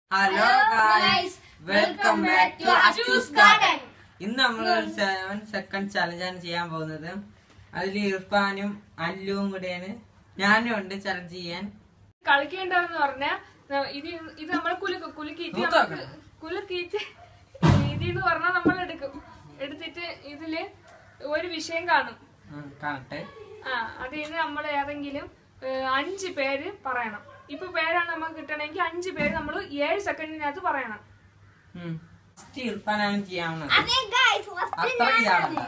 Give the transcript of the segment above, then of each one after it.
Hello guys welcome back to Achu's garden ഇന്ന് നമ്മൾ ഒരു സെവൻ സെക്കൻഡ് ചലഞ്ചാണ് ചെയ്യാൻ പോകുന്നത് അതിൽ ഇർഫാനും അല്ലുവും കൂടെയാണ് ഞാനും ഉണ്ട് ചലഞ്ച് ചെയ്യാൻ കളിക്കേണ്ടതെന്ന് പറഞ്ഞാ ന- ഇത് ഇത് നമ്മൾ കുലുക്കും കുലുക്കിയിട്ട് മൂത്ത നമുക്ക് കുലുക്കിയിട്ട് ഇതിന്ന് പറഞ്ഞാൽ നമ്മൾ എടുക്കും എടുത്തിട്ട് ഇതില് ഒരു വിഷയം കാണും ഉം, കാണട്ടെ ആ അതിൽ നിന്ന് നമ്മൾ ഏതെങ്കിലും ഏഹ്, അഞ്ച് പേര് പറയണം ഇപ്പൊ പേരാണ് നമുക്ക് കിട്ടണമെങ്കിൽ അഞ്ച് പേര് നമ്മൾ ഏഴ് സെക്കൻഡിനകത്ത് പറയണം ഫസ്റ്റ് ഇർഫാനാണ് ചെയ്യാവുന്നത് അതെ ഗൈസ് ഫസ്റ്റ് അത്രയ്ക്ക് ചാടണ്ട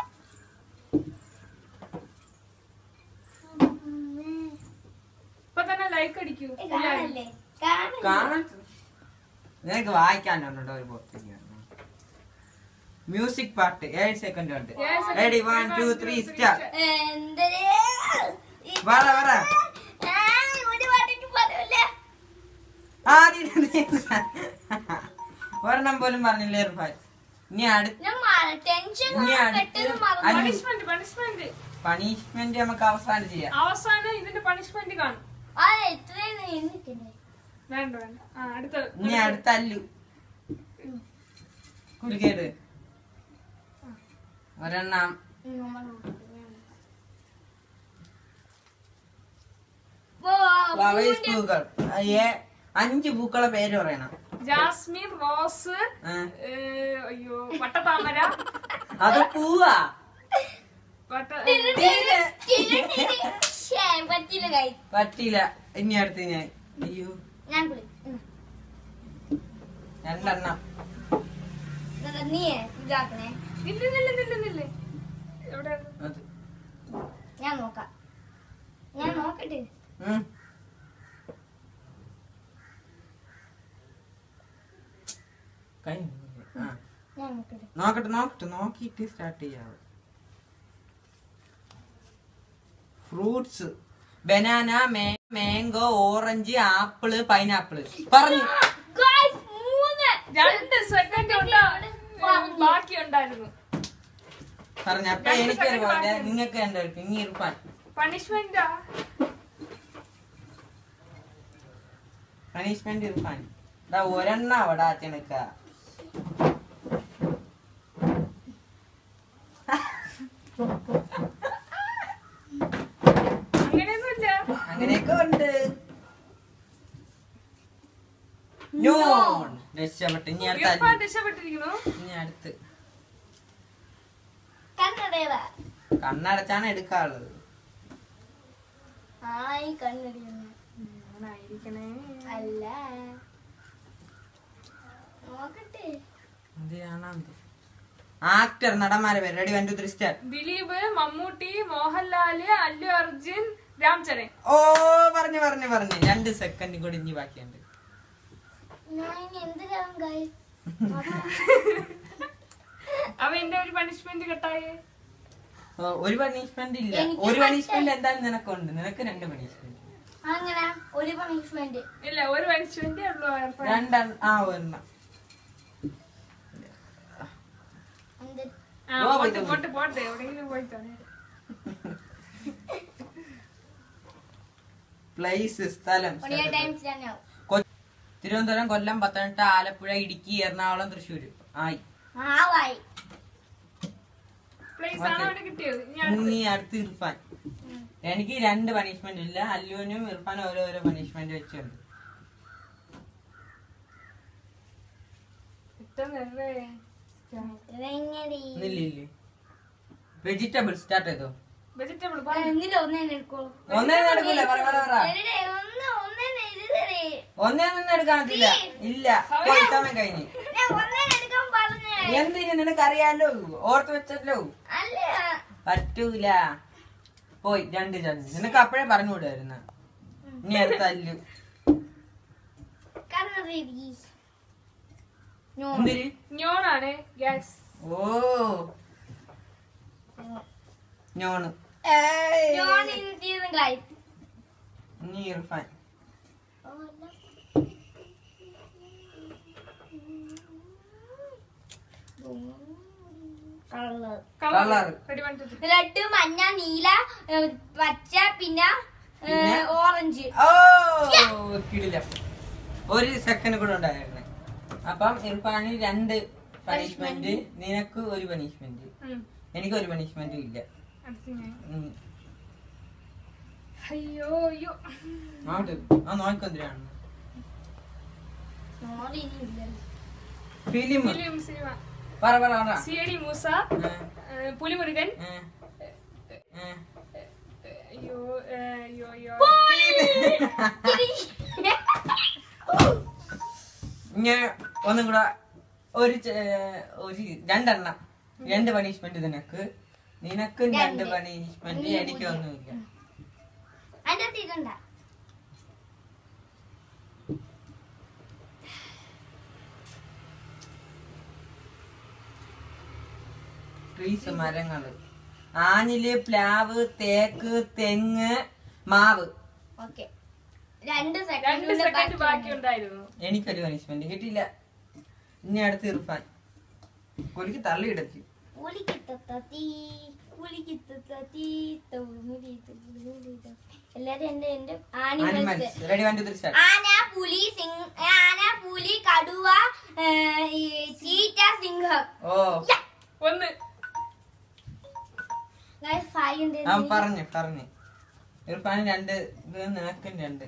ഇപ്പൊ തന്നെ ലൈക്ക് അടിക്കൂ കാണല്ലേ കാണല്ലേ കാണാൻ നിനക്ക് വായിക്കാനുണ്ടോ ഒരു പുറത്തേക്ക് മ്യൂസിക് പാട്ട് ഏഴ് സെക്കൻഡ് ഉണ്ട് ഏഴ് second. Ready one two three start എന്തരേ പറ പറ ആ, ഒരു പാട്ടിക്ക് പറയൂല ആദ്യം നീ- ഒരെണ്ണം പോലും പറഞ്ഞില്ലേ ഇർഫാൻ ഇനി അടുത്ത ഞാൻ മറ- ടെൻഷൻ ഇനി കാരണം അടുത്ത് പെട്ടെന്ന് മറന്നു. അല്ലു. പണിഷ്മെന്റ് പണിഷ്മെന്റ് പണിഷ്മെന്റ് നമുക്ക് അവസാനം ചെയ്യാം അവസാനം ഇതിന്റെ പണിഷ്മെന്റ് കാണും ആ, ഇത്രയും നിന്നിട്ടില്ലേ? വേണ്ട വേണ്ട ആ അടുത്ത ഇനി അടുത്ത അല്ലു കുലുക്കേട് ഒരെണ്ണം ഉം, നമ്മൾ നോക്കാം. ഓ, ഫ്ലവേഴ്സ് പൂവിന്റെ- പൂക്കൾ ആ, ഏ- അഞ്ച് പൂക്കളെ പേര് പറയണം ജാസ്മിൻ റോസ് ആ. ഏഹ്, അയ്യോ വട്ടത്താമര അത് പൂവാ വട്ട ടിരി, ടിരി, ടിരി, ടിരി. ശ്ശേ, പറ്റില്ല guys. പറ്റില്ല ഇനി അടുത്ത് ഞാൻ അയ്യോ ഞാൻ കുളി ഉം. രണ്ടെണ്ണം ഇതാ, നീ ഇതാക്കണേ നില്ല് നില്ല് നില്ല് നില്ല് എവിടെ അത് ഞാൻ നോക്കാം ഞാൻ നോക്കട്ടെ ഉം. കഴിഞ്ഞു. ആ. ഞാൻ നോക്കട്ടെ നോക്കട്ടെ നോക്കട്ടെ നോക്കിയിട്ട് സ്റ്റാർട്ട് ചെയ്യാവൂ fruits banana mango orange apple pineapple പറഞ്ഞു Guys, മൂന്ന് രണ്ട് സെക്കൻഡ് ബാക്കി ഉണ്ടായിരുന്നു പറഞ്ഞു അപ്പൊ രണ്ട് എനിക്കൊരു second പോലെ ബാക്കി. നിങ്ങൾക്ക് രണ്ടുപേർക്ക് ഇനി ഇർഫാൻ പണിഷ്മെന്റാ പണിഷ്മെന്റ് ഇർഫാൻ ഇതാ ഒരെണ്ണ അവിടെ അച്ഛനക്ക അങ്ങനെയൊന്നുമില്ല അങ്ങനെയൊക്കെ ഉണ്ട് നോൺ രക്ഷപ്പെട്ട് ഇനി അടുത്ത ഇർഫാൻ അല്ലു. രക്ഷപ്പെട്ടിരിക്കണു ഇനി അടുത്ത് കണ്ണടയതാ കണ്ണടച്ചാണ് എടുക്കാറുള്ളത് ആയി കണ്ണടിയുന്നു ആയിരിക്കണേ അല്ല നോക്കട്ടെ ആക്ടർ നടന്മാരെ പേര് ready one two three star Dileep Mammootty Mohanlal Allu Arjun Ram Charan ഓ പറഞ്ഞു പറഞ്ഞു പറഞ്ഞു രണ്ട് സെക്കൻഡ് കൂടി ഇനി ബാക്കിയുണ്ട് ഞാൻ ഇനി എന്തിനാവും guys? അവ എന്റെ ഒരു പണിഷ്മെന്റ് കെട്ടായേ ഓ, ഒരു പണിഷ്മെന്റ് ഇല്ല എനിക്ക് ഒരു മറ്റേ- പണിഷ്മെന്റ് എന്തായാലും നിനക്കുണ്ട് നിനക്ക് രണ്ട് പണിഷ്മെന്റ് അങ്ങനെ ഒരു പണിഷ്മെന്റ് ഇല്ല ഒരു പണിഷ്മെന്റ് ഉള്ളൂ ഇർഫാൻ. രണ്ടെണ്ണം ആ ഒരെണ്ണം എന്ത് ആ, ഓ, പോട്ടെ പോയി. പോട്ടെ പോട്ടെ എവിടെയെങ്കിലും പോയിട്ടാണ് പ്ലേസ് സ്ഥലം ഒടിയ ടൈംസ് തന്നെ ആവും കൊ- തിരുവനന്തപുരം കൊല്ലം പത്തനംതിട്ട ആലപ്പുഴ ഇടുക്കി എറണാകുളം തൃശ്ശൂര് ആയി ആവായി പ്ലേസ് Okay. ആണ് അവിടെ കിട്ടിയത് ഇനി അടുത്ത- ഇനി അടുത്ത് ഇർഫാൻ എനിക്ക് രണ്ട് പണിഷ്മെന്റ് ഇല്ല അല്ലുവിനും ഇർഫാനും ഓരോരോ പണിഷ്മെന്റ് വെച്ചുണ്ട് ഇത്ര നേരേ ഇറങ്ങടി. ഇന്നില്ലേ വെജിറ്റബിൾ സ്റ്റാർട്ട് ചെയ്തോ വെജിറ്റബിൾ ആ, എന്നിട്ട് ഒന്നേനെ എടുക്കോളൂ ഒന്നേ നടക്കൂല പറ പറ പറ എവിടെ? ഒന്ന് ഒന്നേനെ എഴുതടി. ഒന്നേ നിന്ന് എടുക്കാൻ പറ്റില്ല ഇല്ല പോയി സമയം കഴിഞ്ഞ് ഞാൻ ഒന്നേനെ എടുക്കാൻ പറഞ്ഞേ. എന്തിന് നിനക്കറിയാലോ ഓർത്ത് വെച്ചല്ലോ അല്ല. പറ്റൂല പോയി രണ്ട് ചന്ദ് നിനക്ക് അപ്പഴേ പറഞ്ഞുകൂടായിരുന്ന ഇനി അടുത്ത അല്ലു കണ്ണടയടി. ഞാൻ- എന്തിരി ഞാനാണ് ഗ്യാസ് ഓ ഞോണ് ഞാൻ ഇത് തീർന്ന് guys. ഇനി ഇർഫാൻ ഓ, അല്ല. Colour Colour. Ready one two red മഞ്ഞ നീല ഏ, പച്ച പിന്നെ ഏ, പിന്നെ? ഓറഞ്ച് ഓ കിടില ഒരു സെക്കൻഡ് കൂടെ ഉണ്ടായിരുന്നു അപ്പം ഇർഫാന് രണ്ട് പണിഷ്മെന്റ് നിനക്ക് ഒരു പണിഷ്മെന്റ് ഉം. എനിക്ക് ഒരു പണിഷ്മെന്റും ഇല്ല അടുത്ത ഞാൻ. ഉം. അയ്യോ അയ്യോ അങ്ങോട്ട് ആ നോക്കൊന്തിനാണ് മോള് ഇനി ഇല്ലല്ലോ. ഫിലിം ഫിലിം സിനിമ പറ പറ പറ സി ഐ ഡി മൂസ ഏ, ഏ, പുലിമുരുകൻ ഏ, ഏ. അയ്യോ ഏ, അയ്യോ അയ്യോ ഇങ്ങനെ ഒന്നും കൂടെ ഒരു ചെ- ഒരു രണ്ടെണ്ണം രണ്ട് പണിഷ്മെന്റ് നിനക്ക് നിനക്കും രണ്ട് രണ്ട്. പണിഷ്മെന്റ് നീ എനിക്കൊന്നുമില്ല അതിന്റെ അകത്ത് ഇടണ്ട ട്രീസ് മരങ്ങള് ആഞ്ഞില് പ്ലാവ് തേക്ക് തെങ്ങ് മാവ് ഓക്കെ രണ്ട് രണ്ട് സെക്കൻഡ് ബാക്കി സെക്കൻഡ് ഉണ്ടായിരുന്നു എനിക്കൊരു പണിഷ്മെന്റ് കിട്ടിയില്ല ഇനി അടുത്ത് ഇർഫാൻ കുലിക്ക് തള്ളിയിടത്തി എല്ലാരും എന്റെ എന്റെ animals animals ready one two three start ആന പുലി സിംഹ ആന പുലി കടുവ ഏ, ഈ ചീറ്റ സിംഹം ഓ ഒന്ന് Guys, five ഉണ്ട്. അവൻ പറഞ്ഞു പറഞ്ഞു ഇർഫാൻ രണ്ട് ഇത് നിനക്കും രണ്ട്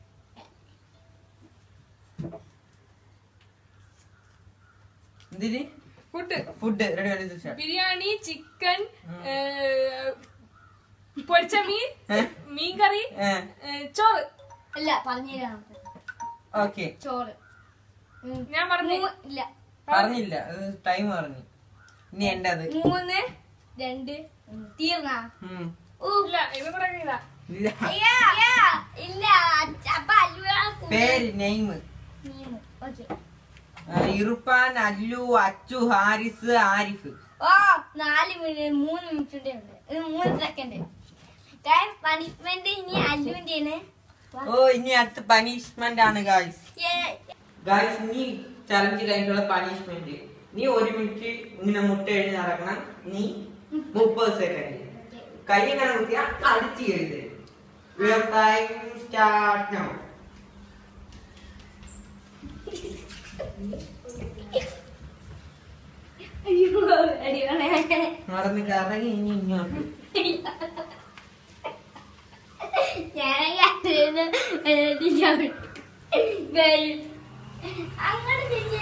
എന്തിന് food food ready one two three start biryani chicken പൊരിച്ച മീൻ മീൻകറി ഏ, ചോറ് ഇല്ല പറഞ്ഞുതരാം നമുക്ക്. ഓക്കെ ചോറ് ഉം. ഞാൻ പറഞ്ഞു മൂ- ഇല്ല പറഞ്ഞില്ല ടൈം പറഞ്ഞു ഇനി എന്റെ അത് മൂന്ന് രണ്ട് ഒന്ന്. തീർന്നാ ഉം. ഊ. ഇല്ല ഇത് കൂടെ ഇല്ല ഇല്ല. അയ്യാ, അയ്യാ, ഇല്ല അച്ഛ- അപ്പൊ അല്ലുവാ പേര് നെയിം ഓക്കെ ഇർഫാൻ അല്ലു അച്ചു ഹാരിസ് ആരിഫ് ഓ നാല് മിനിറ്റ് മൂന്ന് മിനിറ്റ് ഉണ്ട് ഇത് മൂന്ന് സെക്കൻഡ് പണിഷ്മെന്റ് ഇനി അല്ലുവിന്റെ ഓ ഇനി അടുത്ത പണിഷ്മെന്റ് ആണ് ഗായ്സ് ഗായ്സ് നീ ചലഞ്ച് കഴിഞ്ഞുള്ള പണിഷ്മെന്റ് നീ ഒരു മിനിറ്റ് ഇങ്ങനെ മുട്ട എഴുതി നടക്കണം നീ മുപ്പത് സെക്കൻഡ് കൈ ഇങ്ങനെ കുത്തിയാ അടിച്ച് എഴുത് Your time start now. അയ്യോ അടിയാണ് നടന്ന് കറങ്ങി ഇനി ഇങ്ങോട്ട് അങ്ങനെ തിരിച്ച്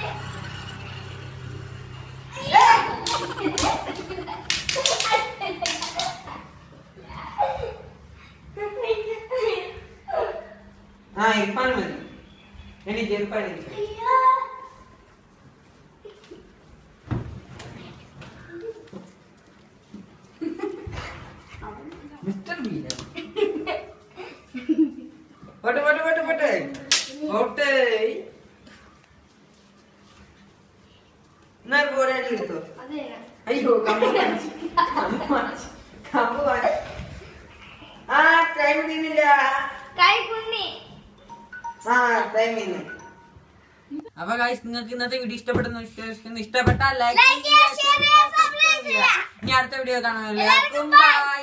ആ ഇർഫാൻ മതി എനിക്ക് ഇർഫാൻ ഇരിക്കാം. അയ്യോ. മിസ്റ്റർ ബീന പോട്ടെ പോട്ടെ പോട്ടെ പോട്ടെ പോട്ടെ എന്നാ പോരാ എടുത്തോ അതെ അയ്യോ കമ്പ് കാണിച്ച്. കമ്പ് കാണിച്ച്. കമ്പ് കാണിച്ച്. ആ ടൈം തീരുന്നില്ല കൈ കുന്നി ആ ടൈം തീരുന്നു അപ്പൊ ഗൈസ് നിങ്ങൾക്ക് ഇന്നത്തെ വീഡിയോ ഇഷ്ടപ്പെടുന്നു വിശ്വസിക്കുന്നു ഇഷ്ടപ്പെട്ടാൽ ലൈക്ക് Like ചെയ്യുക, share ചെയ്യുക, subscribe ചെയ്യുക. ഇനി അടുത്ത വീഡിയോ കാണാം എല്ലാവർക്കും ബൈ